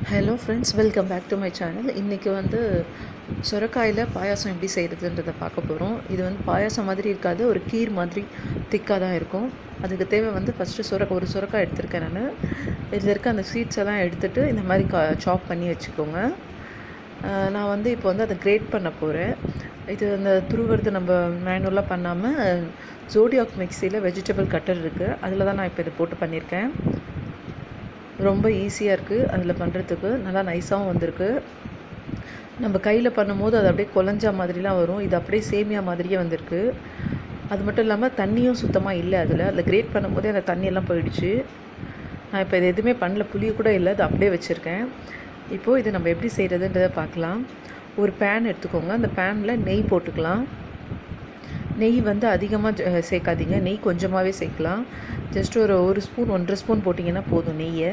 hello friends welcome back to my channel இன்றைக்கி வந்து சுரக்காயில் பாயாசம் எப்படி செய்கிறதுன்றதை பார்க்க போகிறோம் இது வந்து பாயாசம் மாதிரி இருக்காது ஒரு கீர் மாதிரி திக்காக தான் இருக்கும் அதுக்கு தேவை வந்து ஃபஸ்ட்டு சுரக்காய் ஒரு சுரக்காய் எடுத்திருக்கேன் நான் இதில் இருக்க அந்த சீட்ஸ் எல்லாம் எடுத்துகிட்டு இந்த மாதிரி கா சாப் பண்ணி வச்சுக்கோங்க அஹ் நான் வந்து இப்போ வந்து அதை கிரேட் பண்ண போகிறேன் இது அந்த துருவுறது நம்ம மேனுவலாக பண்ணாமல் ஜோடியாக் மிக்சியில் வெஜிடபிள் கட்டர் இருக்குது அதில் தான் நான் இப்போ இதை போட்டு பண்ணியிருக்கேன் ரொம்ப ஈஸியாக இருக்குது அதில் பண்ணுறதுக்கு நல்லா நைஸாகவும் வந்திருக்கு நம்ம கையில் பண்ணும்போது அது அப்படியே குழஞ்சா மாதிரிலாம் வரும் இது அப்படியே சேமியா மாதிரியே வந்திருக்கு அது மட்டும் இல்லாமல் தண்ணியும் சுத்தமாக இல்லை அதில் அதில் கிரேட் பண்ணும்போதே அந்த தண்ணியெல்லாம் போயிடுச்சு நான் இப்போ இது எதுவுமே பண்ணல புளிய கூட இல்லை அது அப்படியே வச்சுருக்கேன் இப்போது இது நம்ம எப்படி செய்கிறதுன்றதை பார்க்கலாம் ஒரு பேன் எடுத்துக்கோங்க அந்த பேனில் நெய் போட்டுக்கலாம் நெய் வந்து அதிகமாக சேர்க்காதீங்க நெய் கொஞ்சமாகவே சேர்க்கலாம் ஜஸ்ட் ஒரு ஒரு ஸ்பூன் ஒன்றரை ஸ்பூன் போட்டிங்கன்னா போதும் நெய்யை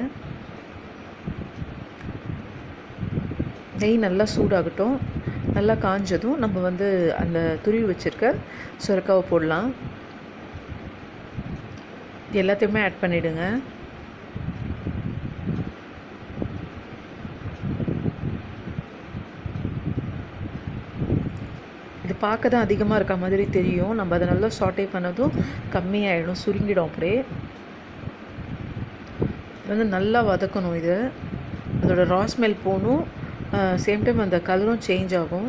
நெய் நல்லா சூடாகட்டும் நல்லா காஞ்சதும் நம்ம வந்து அந்த துருவி வச்சுருக்க சுரக்காவை போடலாம் இது எல்லாத்தையுமே ஆட் பண்ணிவிடுங்க இது பார்க்க தான் அதிகமாக இருக்க மாதிரி தெரியும் நம்ம அதை நல்லா சாட்டே பண்ணதும் கம்மியாயிடும் சுருங்கிடும் அப்படியே வந்து நல்லா வதக்கணும் இது அதோட ரா ஸ்மெல் போகணும் சேம் டைம் அந்த கலரும் சேஞ்ச் ஆகும்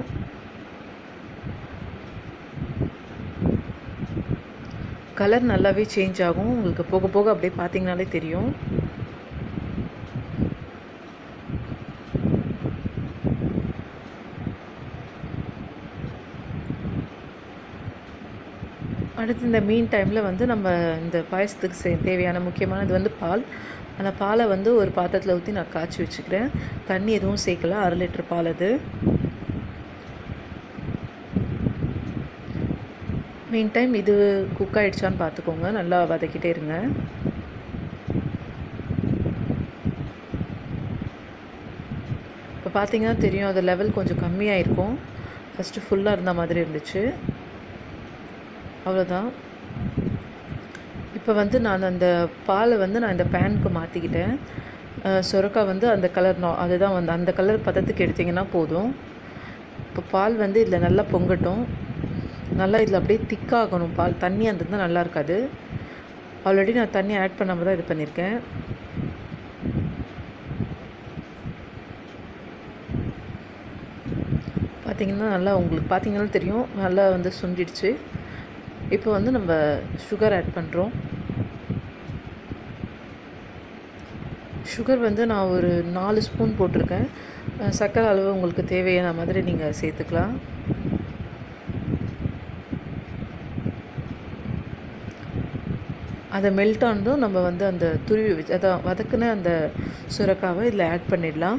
கலர் நல்லாவே சேஞ்ச் ஆகும் உங்களுக்கு போக போக அப்படியே பார்த்தீங்கனாலே தெரியும் அடுத்து இந்த மீன் டைமில் வந்து நம்ம இந்த பாயசத்துக்கு சே தேவையான முக்கியமானது வந்து பால் அந்த பாலை வந்து ஒரு பாத்திரத்தில் ஊற்றி நான் காய்ச்சி வச்சுக்கிறேன் தண்ணி எதுவும் சேர்க்கல அரை லிட்டர் பால் அது மீன் டைம் இது குக் ஆகிடுச்சான்னு பார்த்துக்கோங்க நல்லா வதக்கிட்டே இருங்க இப்போ பார்த்தீங்கன்னா தெரியும் அது லெவல் கொஞ்சம் கம்மியாக இருக்கும் ஃபஸ்ட்டு ஃபுல்லாக இருந்த மாதிரி இருந்துச்சு அவ்வளோதான் இப்போ வந்து நான் அந்த பாலை வந்து நான் இந்த பேனுக்கு மாற்றிக்கிட்டேன் சுரக்காய் வந்து அந்த கலர் நா அதுதான் வந்து அந்த கலர் பதத்துக்கு எடுத்திங்கன்னா போதும் இப்போ பால் வந்து இதில் நல்லா பொங்கட்டும் நல்லா இதில் அப்படியே திக்காகணும் பால் தண்ணி அந்த தான் நல்லா இருக்காது ஆல்ரெடி நான் தண்ணி ஆட் பண்ணாமல் தான் இது பண்ணியிருக்கேன் பார்த்திங்கன்னா நல்லா உங்களுக்கு பார்த்தீங்கன்னா தெரியும் நல்லா வந்து சுண்டிடுச்சு இப்போ வந்து நம்ம சுகர் ஆட் பண்ணுறோம் சுகர் வந்து நான் ஒரு நாலு ஸ்பூன் போட்டிருக்கேன் சர்க்கரை அளவு உங்களுக்கு தேவையான மாதிரி நீங்கள் சேர்த்துக்கலாம் அதை மெல்ட் ஆனதும் நம்ம வந்து அந்த துருவி வச்சு அதான் வதக்குன அந்த சுரக்காவை இதில் ஆட் பண்ணிடலாம்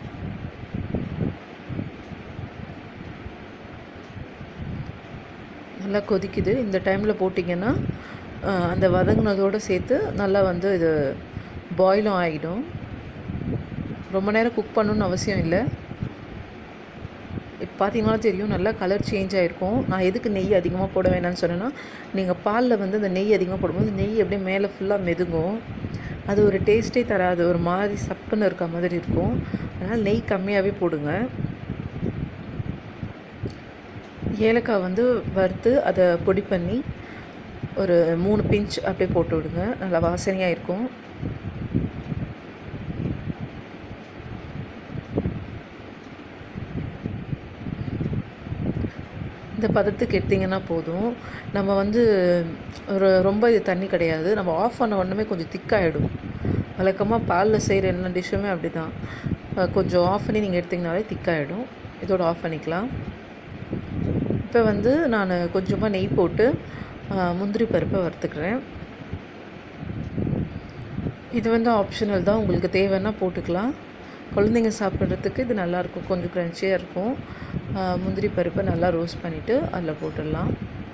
நல்லா கொதிக்குது இந்த டைமில் போட்டிங்கன்னா அந்த வதங்கினதோடு சேர்த்து நல்லா வந்து இது பாயிலும் ஆகிடும் ரொம்ப நேரம் குக் பண்ணணுன்னு அவசியம் இல்லை இப்போ பார்த்தீங்கன்னா தெரியும் நல்லா கலர் சேஞ்ச் ஆகிருக்கும் நான் எதுக்கு நெய் அதிகமாக போட வேணாம்னு சொன்னேன்னா நீங்கள் பாலில் வந்து அந்த நெய் அதிகமாக போடும்போது நெய் அப்படியே மேலே ஃபுல்லாக மெதுங்கும் அது ஒரு டேஸ்ட்டே தராது ஒரு மாதிரி சப்புன்னு இருக்க மாதிரி இருக்கும் அதனால் நெய் கம்மியாகவே போடுங்க ஏலக்காய் வந்து வறுத்து அதை பொடி பண்ணி ஒரு மூணு பிஞ்ச் அப்படியே போட்டு விடுங்க நல்லா வாசனையாக இருக்கும் இந்த பதத்துக்கு எடுத்திங்கன்னா போதும் நம்ம வந்து ஒரு ரொம்ப இது தண்ணி கிடையாது நம்ம ஆஃப் பண்ண உடனே கொஞ்சம் திக்காகிடும் வழக்கமாக பாலில் செய்கிற எல்லா டிஷ்ஷுமே அப்படி தான் கொஞ்சம் ஆஃப் பண்ணி நீங்கள் எடுத்திங்கனாலே திக்காகிடும் இதோட ஆஃப் பண்ணிக்கலாம் இப்போ வந்து நான் கொஞ்சமாக நெய் போட்டு முந்திரி பருப்பை வறுத்துக்கிறேன் இது வந்து ஆப்ஷனல் தான் உங்களுக்கு தேவைன்னா போட்டுக்கலாம் குழந்தைங்க சாப்பிட்றதுக்கு இது நல்லாயிருக்கும் கொஞ்சம் க்ரன்ச்சியாக இருக்கும் முந்திரி பருப்பை நல்லா ரோஸ்ட் பண்ணிவிட்டு அதில் போட்டுடலாம்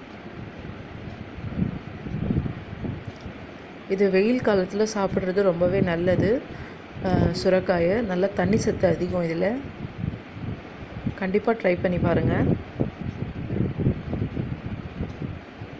இது வெயில் காலத்தில் சாப்பிட்றது ரொம்பவே நல்லது சுரக்காயை நல்லா தண்ணி சத்து அதிகம் இதில் கண்டிப்பாக ட்ரை பண்ணி பாருங்கள்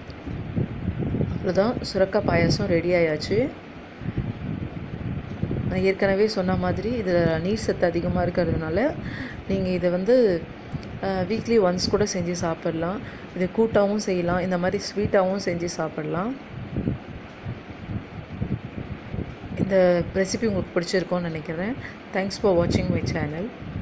அவ்வளோதான் சுரக்காய் பாயாசம் ரெடி ஆயாச்சு நான் ஏற்கனவே சொன்ன மாதிரி இதில் நீர் சத்து அதிகமாக இருக்கிறதுனால நீங்கள் இதை வந்து வீக்லி ஒன்ஸ் கூட செஞ்சு சாப்பிட்லாம் இது கூட்டாகவும் செய்யலாம் இந்த மாதிரி ஸ்வீட்டாகவும் செஞ்சு சாப்பிட்லாம் இந்த ரெசிபி உங்களுக்கு பிடிச்சிருக்கோன்னு நினைக்கிறேன் தேங்க்ஸ் ஃபார் வாட்சிங் மை சேனல்